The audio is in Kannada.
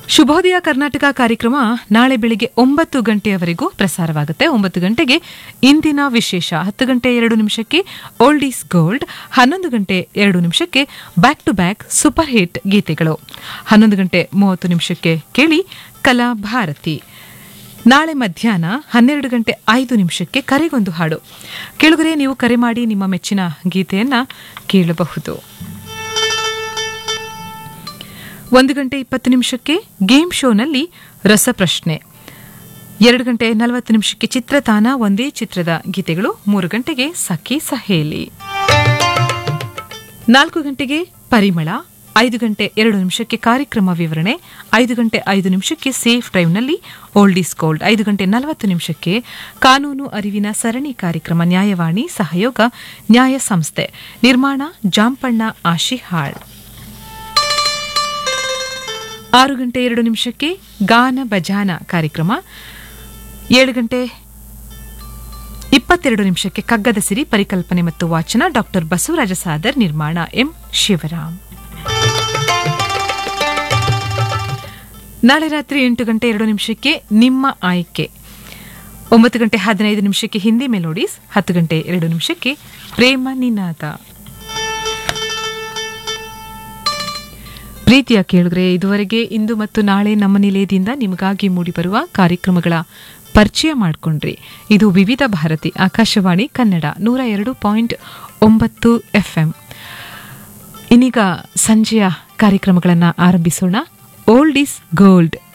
ಶುಭೋದಯ ಕರ್ನಾಟಕ ಕಾರ್ಯಕ್ರಮ ನಾಳೆ ಬೆಳಿಗ್ಗೆ ಒಂಬತ್ತು ಗಂಟೆಯವರೆಗೂ ಪ್ರಸಾರವಾಗುತ್ತೆ ಒಂಬತ್ತು ಗಂಟೆಗೆ ಇಂದಿನ ವಿಶೇಷ ಹತ್ತು ಗಂಟೆ ಎರಡು ನಿಮಿಷಕ್ಕೆ ಓಲ್ಡ್ ಈಸ್ ಗೋಲ್ಡ್ ಹನ್ನೊಂದು ಗಂಟೆ ಎರಡು ನಿಮಿಷಕ್ಕೆ back to back super hit ಗೀತೆಗಳು ಹನ್ನೊಂದು ಗಂಟೆ ಮೂವತ್ತು ನಿಮಿಷಕ್ಕೆ ಕೇಳಿ ಕಲಾ ಭಾರತಿ ನಾಳೆ ಮಧ್ಯಾಹ್ನ ಹನ್ನೆರಡು ಗಂಟೆ ಐದು ನಿಮಿಷಕ್ಕೆ ಕರೆಗೊಂದು ಹಾಡು ಕೆಳಗರೆ ನೀವು ಕರೆ ಮಾಡಿ ನಿಮ್ಮ ಮೆಚ್ಚಿನ ಗೀತೆಯನ್ನ ಕೇಳಬಹುದು ಒಂದು ಗಂಟೆ ಇಪ್ಪತ್ತು ನಿಮಿಷಕ್ಕೆ ಗೇಮ್ ಶೋನಲ್ಲಿ ರಸಪ್ರಶ್ನೆ ಎರಡು ಗಂಟೆ ನಲವತ್ತು ನಿಮಿಷಕ್ಕೆ ಚಿತ್ರತಾನ ಒಂದೇ ಚಿತ್ರದ ಗೀತೆಗಳು ಮೂರು ಗಂಟೆಗೆ ಸಖಿ ಸಹೇಲಿ ನಾಲ್ಕು ಗಂಟೆಗೆ ಪರಿಮಳ ಐದು ಗಂಟೆ ಎರಡು ನಿಮಿಷಕ್ಕೆ ಕಾರ್ಯಕ್ರಮ ವಿವರಣೆ ಐದು ಗಂಟೆ ಐದು ನಿಮಿಷಕ್ಕೆ ಸೇಫ್ ಡ್ರೈವ್ನಲ್ಲಿ ಓಲ್ಡ್ ಈಸ್ ಗೋಲ್ಡ್ ಐದು ಗಂಟೆ ನಲವತ್ತು ನಿಮಿಷಕ್ಕೆ ಕಾನೂನು ಅರಿವಿನ ಸರಣಿ ಕಾರ್ಯಕ್ರಮ ನ್ಯಾಯವಾಣಿ ಸಹಯೋಗ ನ್ಯಾಯ ಸಂಸ್ಥೆ ನಿರ್ಮಾಣ ಜಾಂಪಣ್ಣ ಆಶಿಹಾಳ್ ಆರು ಗಂಟೆ ಎರಡು ನಿಮಿಷಕ್ಕೆ ಗಾನ ಬಜಾನ ಕಾರ್ಯಕ್ರಮ ಏಳು ಗಂಟೆ ಇಪ್ಪತ್ತೆರಡು ನಿಮಿಷಕ್ಕೆ ಕಗ್ಗದ ಸಿರಿ ಪರಿಕಲ್ಪನೆ ಮತ್ತು ವಾಚನ ಡಾಕ್ಟರ್ ಬಸವರಾಜ ಸಾದರ್ ನಿರ್ಮಾಣ ಎಂ ಶಿವರಾಮ್ ನಾಳೆ ರಾತ್ರಿ ಎಂಟು ಗಂಟೆ ಎರಡು ನಿಮಿಷಕ್ಕೆ ನಿಮ್ಮ ಆಯ್ಕೆ ಒಂಬತ್ತು ಗಂಟೆ ಹದಿನೈದು ನಿಮಿಷಕ್ಕೆ ಹಿಂದಿ ಮೆಲೋಡೀಸ್ ಹತ್ತು ಗಂಟೆ ಎರಡು ನಿಮಿಷಕ್ಕೆ ಪ್ರೇಮ ನಿನಾದ ಪ್ರೀತಿಯ ಕೇಳಿದ್ರೆ ಇದುವರೆಗೆ ಇಂದು ಮತ್ತು ನಾಳೆ ನಮ್ಮ ನಿಲಯದಿಂದ ನಿಮಗಾಗಿ ಮೂಡಿಬರುವ ಕಾರ್ಯಕ್ರಮಗಳ ಪರಿಚಯ ಮಾಡಿಕೊಂಡ್ರಿ ಇದು ವಿವಿಧ ಭಾರತಿ ಆಕಾಶವಾಣಿ ಕನ್ನಡ ನೂರ ಎರಡು ಪಾಯಿಂಟ್ ಒಂಬತ್ತು ಎಫ್ಎಂ ಇನ್ನೀಗ ಸಂಜೆಯ ಕಾರ್ಯಕ್ರಮಗಳನ್ನು ಆರಂಭಿಸೋಣ ಓಲ್ಡ್ ಈಸ್ ಗೋಲ್ಡ್